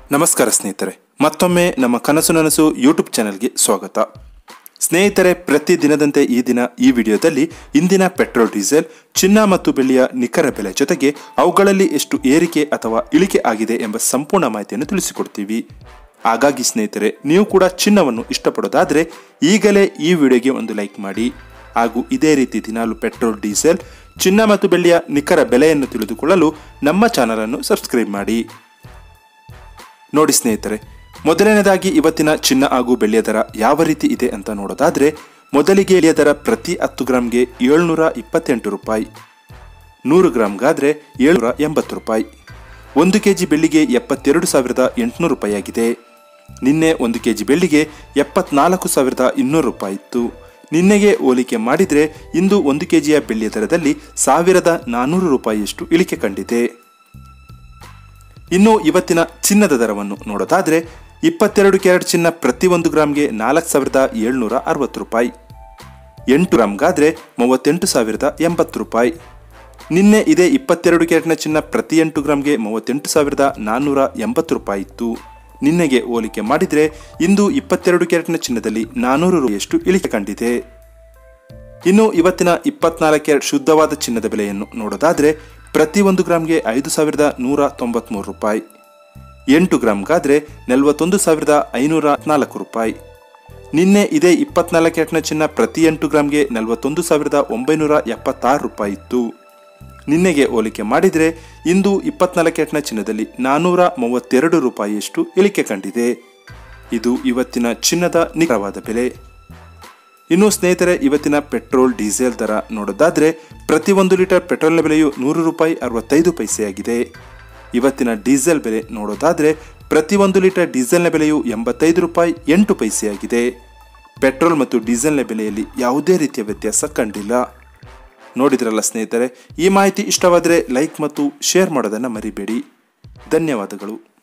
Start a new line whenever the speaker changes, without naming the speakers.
ನಮಸ್ಕಾರ ಸ್ನೇಹಿತರೆ ಮತ್ತೊಮ್ಮೆ ನಮ್ಮ ಕನಸು ನನಸು ಯೂಟ್ಯೂಬ್ ಚಾನೆಲ್ಗೆ ಸ್ವಾಗತ ಸ್ನೇಹಿತರೆ ಪ್ರತಿ ದಿನದಂತೆ ಈ ದಿನ ಈ ವಿಡಿಯೋದಲ್ಲಿ ಇಂದಿನ ಪೆಟ್ರೋಲ್ ಡೀಸೆಲ್ ಚಿನ್ನ ಮತ್ತು ಬೆಳ್ಳಿಯ ನಿಖರ ಬೆಲೆ ಜೊತೆಗೆ ಅವುಗಳಲ್ಲಿ ಎಷ್ಟು ಏರಿಕೆ ಅಥವಾ ಇಳಿಕೆ ಆಗಿದೆ ಎಂಬ ಸಂಪೂರ್ಣ ಮಾಹಿತಿಯನ್ನು ತಿಳಿಸಿಕೊಡ್ತೀವಿ ಹಾಗಾಗಿ ಸ್ನೇಹಿತರೆ ನೀವು ಕೂಡ ಚಿನ್ನವನ್ನು ಇಷ್ಟಪಡೋದಾದರೆ ಈಗಲೇ ಈ ವಿಡಿಯೋಗೆ ಒಂದು ಲೈಕ್ ಮಾಡಿ ಹಾಗೂ ಇದೇ ರೀತಿ ದಿನಾಲು ಪೆಟ್ರೋಲ್ ಡೀಸೆಲ್ ಚಿನ್ನ ಮತ್ತು ಬೆಳ್ಳಿಯ ನಿಖರ ಬೆಲೆಯನ್ನು ತಿಳಿದುಕೊಳ್ಳಲು ನಮ್ಮ ಚಾನಲನ್ನು ಸಬ್ಸ್ಕ್ರೈಬ್ ಮಾಡಿ ನೋಡಿ ಸ್ನೇಹಿತರೆ ಮೊದಲನೇದಾಗಿ ಇವತ್ತಿನ ಚಿನ್ನ ಹಾಗೂ ಬೆಳ್ಳಿಯ ದರ ಯಾವ ರೀತಿ ಇದೆ ಅಂತ ನೋಡೋದಾದ್ರೆ ಮೊದಲಿಗೆ ಬೆಳ್ಳಿಯ ದರ ಪ್ರತಿ ಹತ್ತು ಗ್ರಾಮ್ಗೆ ಏಳ್ನೂರ ಇಪ್ಪತ್ತೆಂಟು ರೂಪಾಯಿ ನೂರು ಗ್ರಾಮ್ಗಾದ್ರೆ ಏಳ್ನೂರ ಎಂಬತ್ತು ರೂಪಾಯಿ ಒಂದು ಕೆಜಿ ಬೆಳ್ಳಿಗೆ ಎಪ್ಪತ್ತೆರಡು ಸಾವಿರದ ಎಂಟುನೂರು ರೂಪಾಯಿ ಆಗಿದೆ ನಿನ್ನೆ ಒಂದು ಕೆಜಿ ಬೆಳ್ಳಿಗೆ ಎಪ್ಪತ್ನಾಲ್ಕು ಸಾವಿರದ ಇನ್ನೂರು ರೂಪಾಯಿ ಇತ್ತು ನಿನ್ನೆಗೆ ಹೋಲಿಕೆ ಮಾಡಿದರೆ ಇಂದು ಒಂದು ಕೆಜಿಯ ಬೆಳ್ಳಿಯ ದರದಲ್ಲಿ ಸಾವಿರದ ನಾನ್ನೂರು ರೂಪಾಯಿಯಷ್ಟು ಇಳಿಕೆ ಕಂಡಿದೆ ಇನ್ನು ಇವತ್ತಿನ ಚಿನ್ನದ ದರವನ್ನು ನೋಡೋದಾದ್ರೆ ಇಪ್ಪತ್ತೆರಡು ಕ್ಯಾರೆಟ್ ಚಿನ್ನ ಪ್ರತಿ ಒಂದು ಗ್ರಾಮ್ಗೆ ನಾಲ್ಕು ಸಾವಿರದ ಏಳ್ನೂರ ಅರವತ್ತು ರೂಪಾಯಿ ಎಂಟು ಗ್ರಾಮ್ಗಾದ್ರೆ ಮೂವತ್ತೆಂಟು ಸಾವಿರದ ಎಂಬತ್ತು ರೂಪಾಯಿ ನಿನ್ನೆ ಇದೇ ಇಪ್ಪತ್ತೆರಡು ಕ್ಯಾರೆಟ್ನ ಚಿನ್ನ ಪ್ರತಿ ಎಂಟು ಗ್ರಾಮ್ಗೆ ಮೂವತ್ತೆಂಟು ಸಾವಿರದ ನಾನ್ನೂರ ಎಂಬತ್ತು ರೂಪಾಯಿ ಇತ್ತು ನಿನ್ನೆಗೆ ಹೋಲಿಕೆ ಮಾಡಿದರೆ ಇಂದು ಇಪ್ಪತ್ತೆರಡು ಕ್ಯಾರೆಟ್ನ ಚಿನ್ನದಲ್ಲಿ ನಾನ್ನೂರು ರೂಪಾಯಿಯಷ್ಟು ಇಳಿಕೆ ಕಂಡಿದೆ ಇನ್ನು ಇವತ್ತಿನ ಇಪ್ಪತ್ನಾಲ್ಕು ಕ್ಯಾರೆಟ್ ಶುದ್ಧವಾದ ಚಿನ್ನದ ಬೆಲೆಯನ್ನು ನೋಡೋದಾದ್ರೆ ಪ್ರತಿ ಒಂದು ಗ್ರಾಮ್ಗೆ ಐದು ಸಾವಿರದ ನೂರ ತೊಂಬತ್ಮೂರು ರೂಪಾಯಿ ಎಂಟು ಗ್ರಾಮ್ಗಾದ್ರೆ ನಲವತ್ತೊಂದು ಸಾವಿರದ ಐನೂರ ನಾಲ್ಕು ರೂಪಾಯಿ ನಿನ್ನೆ ಇದೇ ಇಪ್ಪತ್ನಾಲ್ಕು ಕ್ಯಾರೆಟ್ನ ಚಿನ್ನ ಪ್ರತಿ ಎಂಟು ಗ್ರಾಮ್ಗೆ ನಲವತ್ತೊಂದು ಸಾವಿರದ ಒಂಬೈನೂರ ಎಪ್ಪತ್ತಾರು ರೂಪಾಯಿ ಇತ್ತು ನಿನ್ನೆಗೆ ಹೋಲಿಕೆ ಮಾಡಿದರೆ ಇಂದು ಇಪ್ಪತ್ನಾಲ್ಕು ಕ್ಯಾರೆಟ್ನ ಚಿನ್ನದಲ್ಲಿ ನಾನ್ನೂರ ಮೂವತ್ತೆರಡು ರೂಪಾಯಿಯಷ್ಟು ಇಳಿಕೆ ಕಂಡಿದೆ ಇದು ಇವತ್ತಿನ ಚಿನ್ನದ ನಿಖರವಾದ ಬೆಲೆ ಇನ್ನು ಸ್ನೇಹಿತರೆ ಇವತ್ತಿನ ಪೆಟ್ರೋಲ್ ಡೀಸೆಲ್ ದರ ನೋಡೋದಾದ್ರೆ ಪ್ರತಿ ಒಂದು ಲೀಟರ್ ಪೆಟ್ರೋಲ್ನ ಬೆಲೆಯು ನೂರು ರೂಪಾಯಿ ಅರವತ್ತೈದು ಪೈಸೆಯಾಗಿದೆ ಇವತ್ತಿನ ಡೀಸೆಲ್ ಬೆಲೆ ನೋಡೋದಾದ್ರೆ ಪ್ರತಿ ಒಂದು ಲೀಟರ್ ಡೀಸೆಲ್ನ ಬೆಲೆಯು ಎಂಬತ್ತೈದು ರೂಪಾಯಿ ಎಂಟು ಪೈಸೆಯಾಗಿದೆ ಪೆಟ್ರೋಲ್ ಮತ್ತು ಡೀಸೆಲ್ನ ಬೆಲೆಯಲ್ಲಿ ಯಾವುದೇ ರೀತಿಯ ವ್ಯತ್ಯಾಸ ಕಂಡಿಲ್ಲ ನೋಡಿದ್ರಲ್ಲ ಸ್ನೇಹಿತರೆ ಈ ಮಾಹಿತಿ ಇಷ್ಟವಾದರೆ ಲೈಕ್ ಮತ್ತು ಶೇರ್ ಮಾಡೋದನ್ನು ಮರಿಬೇಡಿ ಧನ್ಯವಾದಗಳು